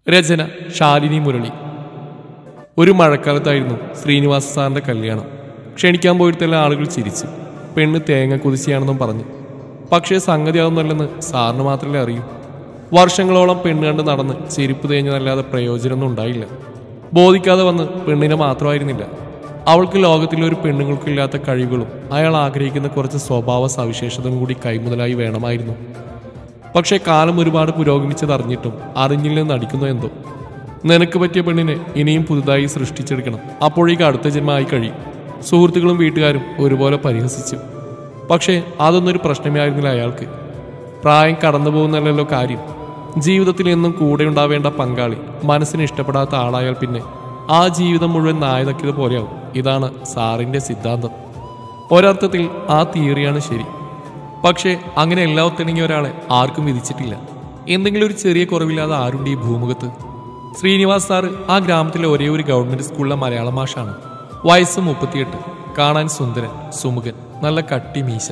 രചന ശാലിനി മുരളി ഒരു മഴക്കാലത്തായിരുന്നു ശ്രീനിവാസ സാറിന്റെ കല്യാണം ക്ഷണിക്കാൻ പോയിടത്തെല്ലാം ആളുകൾ ചിരിച്ചു പെണ്ണ് തേങ്ങ കുതിച്ചിയാണെന്നും പറഞ്ഞു പക്ഷേ സംഗതി അതൊന്നുമല്ലെന്ന് സാറിന് മാത്രമേ അറിയൂ വർഷങ്ങളോളം പെണ്ണ് കണ്ട് നടന്ന് ചെരുപ്പ് തേഞ്ഞതല്ലാതെ പ്രയോജനമൊന്നും ഉണ്ടായില്ല ബോധിക്കാതെ വന്ന് പെണ്ണിനെ മാത്രമായിരുന്നില്ല അവൾക്ക് ലോകത്തിലെ ഒരു പെണ്ണുങ്ങൾക്കില്ലാത്ത കഴിവുകളും അയാൾ ആഗ്രഹിക്കുന്ന കുറച്ച് സ്വഭാവ സവിശേഷതയും കൂടി കൈമുതലായി വേണമായിരുന്നു പക്ഷേ കാലം ഒരുപാട് പുരോഗമിച്ചതറിഞ്ഞിട്ടും അറിഞ്ഞില്ലെന്ന് നടിക്കുന്നു എന്തോ നിനക്ക് പറ്റിയ പെണ്ണിനെ ഇനിയും പുതുതായി സൃഷ്ടിച്ചെടുക്കണം അപ്പോഴേക്ക് അടുത്ത ജന്മമായി കഴിയും സുഹൃത്തുക്കളും വീട്ടുകാരും ഒരുപോലെ പരിഹസിച്ചു പക്ഷേ അതൊന്നും ഒരു പ്രശ്നമേ ആയിരുന്നില്ല അയാൾക്ക് പ്രായം കടന്നു പോകുന്നല്ലോ കാര്യം ജീവിതത്തിൽ എന്നും കൂടെ ഉണ്ടാവേണ്ട പങ്കാളി മനസ്സിന് ഇഷ്ടപ്പെടാത്ത ആളായാൽ പിന്നെ ആ ജീവിതം മുഴുവൻ നായതക്കിയത് പോലെയാവും ഇതാണ് സാറിന്റെ സിദ്ധാന്തം ഒരർത്ഥത്തിൽ ആ തിയറിയാണ് ശരി പക്ഷേ അങ്ങനെ എല്ലാ ഒത്തിണങ്ങിയ ഒരാളെ ആർക്കും വിധിച്ചിട്ടില്ല എന്തെങ്കിലും ഒരു ചെറിയ കുറവില്ലാതെ ആരുണ്ട് ഈ ഭൂമുഖത്ത് ശ്രീനിവാസ് സാറ് ആ ഗ്രാമത്തിലെ ഒരേ ഒരു ഗവൺമെന്റ് സ്കൂളിലെ മലയാളം മാഷാണ് വയസ്സ് മുപ്പത്തിയെട്ട് കാണാൻ സുന്ദരൻ സുമുഖൻ നല്ല കട്ടി മീശ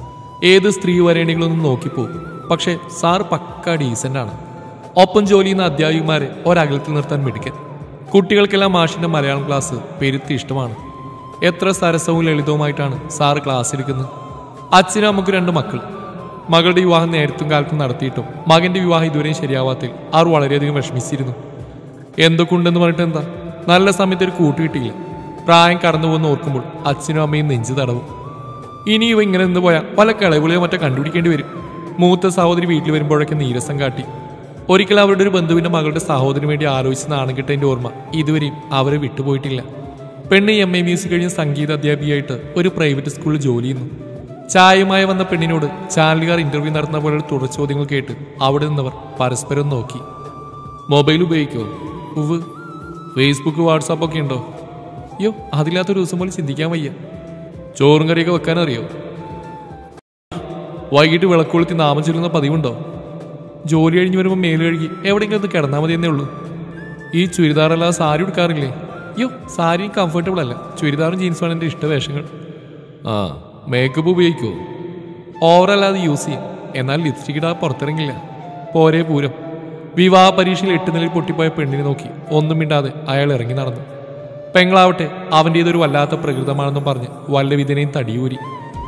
ഏത് സ്ത്രീ വരേണികളൊന്നും നോക്കിപ്പോകും പക്ഷേ സാർ പക്ക ഡീസന്റ് ആണ് ഒപ്പം ജോലി ചെയ്യുന്ന അധ്യാപികമാരെ ഒരകലത്തിൽ നിർത്താൻ മിടുക്കൻ കുട്ടികൾക്കെല്ലാം മാഷിന്റെ മലയാളം ക്ലാസ് പെരുത്തി ഇഷ്ടമാണ് എത്ര സരസവും ലളിതവുമായിട്ടാണ് സാറ് ക്ലാസ് എടുക്കുന്നത് അച്ഛനും അമ്മക്ക് രണ്ട് മക്കൾ മകളുടെ വിവാഹം നേരത്തും കാലത്തും നടത്തിയിട്ടും മകന്റെ വിവാഹം ഇതുവരെയും ശരിയാവാത്തിൽ അവർ വളരെയധികം വിഷമിച്ചിരുന്നു എന്തൊക്കെ ഉണ്ടെന്ന് പറഞ്ഞിട്ട് എന്താ നല്ല സമയത്ത് ഒരു കൂട്ട് കിട്ടിയില്ല പ്രായം കടന്നു പോകുന്ന ഓർക്കുമ്പോൾ അച്ഛനും അമ്മയും നെഞ്ചു തടവും ഇനി ഇവ ഇങ്ങനെ നിന്ന് പോയാൽ പല കളവുകളെയോ മറ്റോ കണ്ടുപിടിക്കേണ്ടി വരും മൂത്ത സഹോദരി വീട്ടിൽ വരുമ്പോഴൊക്കെ നീരസം കാട്ടി ഒരിക്കൽ അവരുടെ ഒരു ബന്ധുവിന്റെ മകളുടെ സഹോദരന് വേണ്ടി ആലോചിച്ച് നാണം കിട്ടതിന്റെ ഓർമ്മ ഇതുവരെയും അവരെ വിട്ടുപോയിട്ടില്ല പെണ്ണ് എം എ മ്യൂസിക് കഴിഞ്ഞ് സംഗീത അധ്യാപികയായിട്ട് ഒരു പ്രൈവറ്റ് സ്കൂളിൽ ജോലി ചെയ്യുന്നു ചായയുമായി വന്ന പെണ്ണിനോട് ചാനലുകാർ ഇന്റർവ്യൂ നടത്തുന്ന പോലെയുള്ള തുടർ ചോദ്യങ്ങൾ കേട്ട് അവിടെ നിന്നവർ പരസ്പരം നോക്കി മൊബൈൽ ഉപയോഗിക്കുമോ ഉവ് ഫേസ്ബുക്ക് വാട്സാപ്പ് ഒക്കെ ഉണ്ടോ അയ്യോ അതില്ലാത്തൊരു ദിവസം പോലും ചിന്തിക്കാൻ വയ്യ ചോറും കറിയൊക്കെ വെക്കാൻ അറിയോ വൈകിട്ട് വിളക്കൊളുത്തി നാമം ചൊല്ലുന്ന പതിവുണ്ടോ ജോലി കഴിഞ്ഞ് വരുമ്പോൾ മേല് കഴുകി എവിടെയെങ്കിലും ഒന്ന് കിടന്നാൽ മതി എന്നേ ഉള്ളൂ ഈ ചുരിദാറല്ലാതെ സാരി ഉടുക്കാറില്ലേ അയ്യോ സാരി കംഫർട്ടബിൾ അല്ല ചുരിദാറും ജീൻസുമാണ് എൻ്റെ ഇഷ്ടവേഷങ്ങൾ ആ മേക്കപ്പ് ഉപയോഗിക്കുമോ ഓവറല്ലാതെ യൂസ് ചെയ്യും എന്നാൽ ലിപ്സ്റ്റിക് ഇടാതെ പുറത്തിറങ്ങില്ല പോരേ പൂരം വിവാഹ പരീക്ഷയിൽ എട്ട് നിലയിൽ പൊട്ടിപ്പോയ പെണ്ണിനെ നോക്കി ഒന്നും മിണ്ടാതെ അയാൾ ഇറങ്ങി നടന്നു പെങ്ങളാവട്ടെ അവൻ്റെ ഇതൊരു വല്ലാത്ത പ്രകൃതമാണെന്നും പറഞ്ഞ് വല്ല വിധനയും തടിയൂരി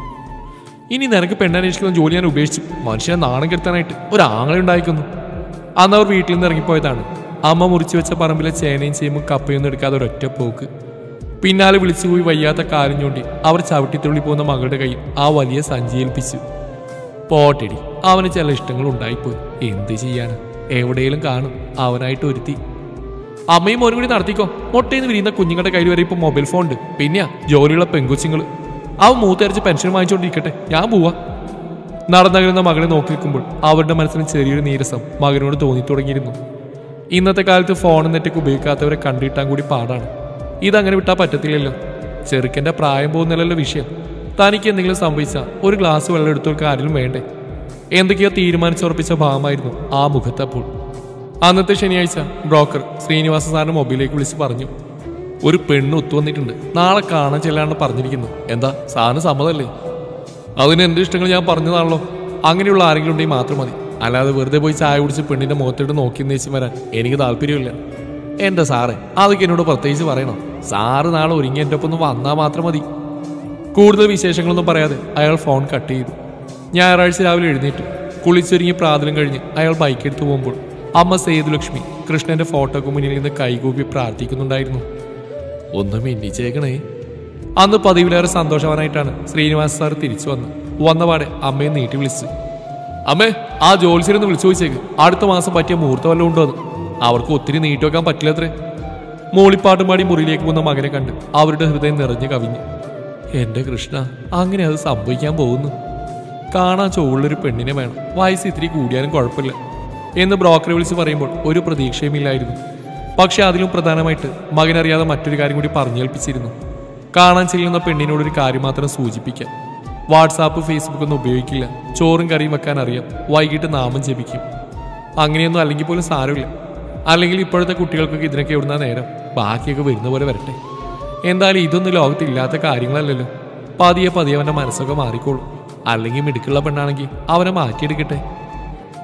ഇനി നിനക്ക് പെണ്ണന്വേഷിക്കുന്ന ജോലി ഞാൻ ഉപേക്ഷിച്ചു മനുഷ്യനെ നാണം കെടുത്താനായിട്ട് ഒരു ആങ്ങളെ ഉണ്ടായിക്കുന്നു അന്ന് അവർ വീട്ടിൽ നിന്ന് ഇറങ്ങിപ്പോയതാണ് അമ്മ മുറിച്ചു വെച്ച പറമ്പിലെ ചേനയും ചെയ്യുമ്പോൾ കപ്പയൊന്നും എടുക്കാതെ ഒരൊറ്റ പോക്ക് പിന്നാലെ വിളിച്ചുപോയി വയ്യാത്ത കാര്യം ചൂണ്ടി അവർ ചവിട്ടിത്തുള്ളി പോകുന്ന മകളുടെ കയ്യിൽ ആ വലിയ സഞ്ചി ഏൽപ്പിച്ചു പോട്ടെടി അവന് ചില ഇഷ്ടങ്ങൾ ഉണ്ടായിപ്പോയി എന്ത് ചെയ്യാന് എവിടെയും കാണും അവനായിട്ട് ഒരുത്തി അമ്മയും മോനും കൂടി നടത്തിക്കോ മൊട്ടേന്ന് വിരിയുന്ന കുഞ്ഞുങ്ങളുടെ കയ്യിൽ വരെ ഇപ്പൊ മൊബൈൽ ഫോൺ ഉണ്ട് പിന്നെയാ ജോലിയുള്ള പെങ്കുച്ചുങ്ങള് അവൻ മൂത്തരച്ച് പെൻഷൻ വാങ്ങിച്ചുകൊണ്ടിരിക്കട്ടെ ഞാൻ പോവാ നടന്നകരുന്ന മകളെ നോക്കി നിൽക്കുമ്പോൾ അവരുടെ മനസ്സിന് ചെറിയൊരു നീരസം മകനോട് തോന്നി തുടങ്ങിയിരുന്നു ഇന്നത്തെ കാലത്ത് ഫോണും നെറ്റൊക്കെ ഉപയോഗിക്കാത്തവരെ കണ്ടിട്ടാൻ കൂടി പാടാണ് ഇതങ്ങനെ വിട്ടാൽ പറ്റത്തില്ലല്ലോ ചെറുക്കന്റെ പ്രായം പോകുന്നില്ലല്ലോ വിഷയം തനിക്ക് എന്തെങ്കിലും സംഭവിച്ചാൽ ഒരു ഗ്ലാസ് വെള്ളം എടുത്തോൾക്ക് ആരിലും വേണ്ടേ എന്തൊക്കെയോ തീരുമാനിച്ചുറപ്പിച്ച ഭാഗമായിരുന്നു ആ മുഖത്തപ്പോൾ അന്നത്തെ ശനിയാഴ്ച ബ്രോക്കർ ശ്രീനിവാസ സാറിന്റെ മൊബൈലിലേക്ക് വിളിച്ച് പറഞ്ഞു ഒരു പെണ്ണ് ഒത്തുവന്നിട്ടുണ്ട് നാളെ കാണാൻ ചെല്ലാണ്ട് പറഞ്ഞിരിക്കുന്നു എന്താ സാറിന് സമ്മതല്ലേ അതിന് എന്റെ ഇഷ്ടങ്ങൾ ഞാൻ പറഞ്ഞതാണല്ലോ അങ്ങനെയുള്ള ആരെങ്കിലും ഉണ്ടെങ്കിൽ മാത്രം മതി അല്ലാതെ വെറുതെ പോയി ചായ കുടിച്ച് പെണ്ണിന്റെ മുഖത്തോട്ട് നോക്കി നേച്ചു വരാൻ എനിക്ക് താല്പര്യമില്ല എന്റെ സാറേ അതൊക്കെ എന്നോട് പ്രത്യേകിച്ച് പറയണം സാറ് നാളെ ഒരുങ്ങി എൻ്റെ ഒപ്പം ഒന്ന് വന്നാൽ മാത്രം മതി കൂടുതൽ വിശേഷങ്ങളൊന്നും പറയാതെ അയാൾ ഫോൺ കട്ട് ചെയ്തു ഞായറാഴ്ച രാവിലെ എഴുന്നേറ്റു കുളിച്ചൊരുങ്ങി പ്രാതലും കഴിഞ്ഞ് അയാൾ ബൈക്ക് എടുത്തു പോകുമ്പോൾ അമ്മ സേതുലക്ഷ്മി കൃഷ്ണന്റെ ഫോട്ടോക്ക് മുന്നിൽ നിന്ന് കൈകൂപ്പി പ്രാർത്ഥിക്കുന്നുണ്ടായിരുന്നു ഒന്നും എണ്ണിച്ചേക്കണേ അന്ന് പതിവിലേറെ സന്തോഷവാനായിട്ടാണ് ശ്രീനിവാസ് സാർ തിരിച്ചു വന്ന് വന്നപാടെ അമ്മയെ നീട്ടി വിളിച്ചു അമ്മേ ആ ജോത്സ്യരൊന്ന് വിളിച്ചു ചോദിച്ചേക്ക് അടുത്ത മാസം പറ്റിയ മുഹൂർത്തം വല്ലതും ഉണ്ടോ എന്ന് അവർക്ക് ഒത്തിരി നീട്ടി വെക്കാൻ പറ്റില്ലത്രേ മൂളിപ്പാട്ടും പാടി മുറിയിലേക്ക് പോകുന്ന മകനെ കണ്ട് അവരുടെ ഹൃദയം നിറഞ്ഞു കവിഞ്ഞു എന്റെ കൃഷ്ണ അങ്ങനെ അത് സംഭവിക്കാൻ പോകുന്നു കാണാൻ ചോളുള്ളൊരു പെണ്ണിനെ വേണം വയസ്സ് ഇത്തിരി കൂടിയാലും കുഴപ്പമില്ല എന്ന് ബ്രോക്കറെ വിളിച്ച് പറയുമ്പോൾ ഒരു പ്രതീക്ഷയുമില്ലായിരുന്നു പക്ഷെ അതിലും പ്രധാനമായിട്ട് മകനറിയാതെ മറ്റൊരു കാര്യം കൂടി പറഞ്ഞേൽപ്പിച്ചിരുന്നു കാണാൻ ചെല്ലുന്ന പെണ്ണിനോടൊരു കാര്യം മാത്രം സൂചിപ്പിക്കാം വാട്സാപ്പ് ഫേസ്ബുക്ക് ഒന്നും ഉപയോഗിക്കില്ല ചോറും കറിയും വെക്കാൻ അറിയാം വൈകിട്ട് നാമം ജപിക്കും അങ്ങനെയൊന്നും അല്ലെങ്കിൽ പോലും സാരമില്ല അല്ലെങ്കിൽ ഇപ്പോഴത്തെ കുട്ടികൾക്കൊക്കെ ഇതിനൊക്കെ എവിടുന്ന നേരം ബാക്കിയൊക്കെ വരുന്ന പോലെ വരട്ടെ എന്തായാലും ഇതൊന്നും ലോകത്തില്ലാത്ത കാര്യങ്ങളല്ലല്ലോ പതിയെ പതിയെ അവന്റെ മനസ്സൊക്കെ മാറിക്കോളും അല്ലെങ്കിൽ മിടുക്കുള്ള പെണ്ണാണെങ്കിൽ അവനെ മാറ്റിയെടുക്കട്ടെ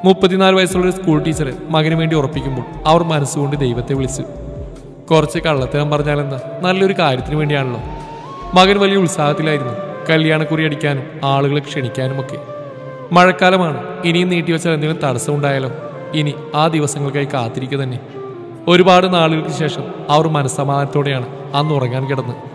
മുപ്പത്തിനാല് വയസ്സുള്ള ഒരു സ്കൂൾ ടീച്ചർ മകന് വേണ്ടി ഉറപ്പിക്കുമ്പോൾ അവർ മനസ്സുകൊണ്ട് ദൈവത്തെ വിളിച്ചു കുറച്ച് കള്ളത്തരം പറഞ്ഞാലെന്താ നല്ലൊരു കാര്യത്തിന് വേണ്ടിയാണല്ലോ മകൻ വലിയ ഉത്സാഹത്തിലായിരുന്നു കല്യാണക്കുറി അടിക്കാനും ആളുകളെ ക്ഷണിക്കാനും ഒക്കെ മഴക്കാലമാണ് ഇനിയും നീട്ടിവെച്ചാൽ എന്തെങ്കിലും തടസ്സമുണ്ടായാലോ ഇനി ആ ദിവസങ്ങൾക്കായി കാത്തിരിക്കുക തന്നെ ഒരുപാട് നാളുകൾക്ക് ശേഷം അവർ മനസ്സമാധാനത്തോടെയാണ് അന്ന് ഉറങ്ങാൻ കിടന്ന്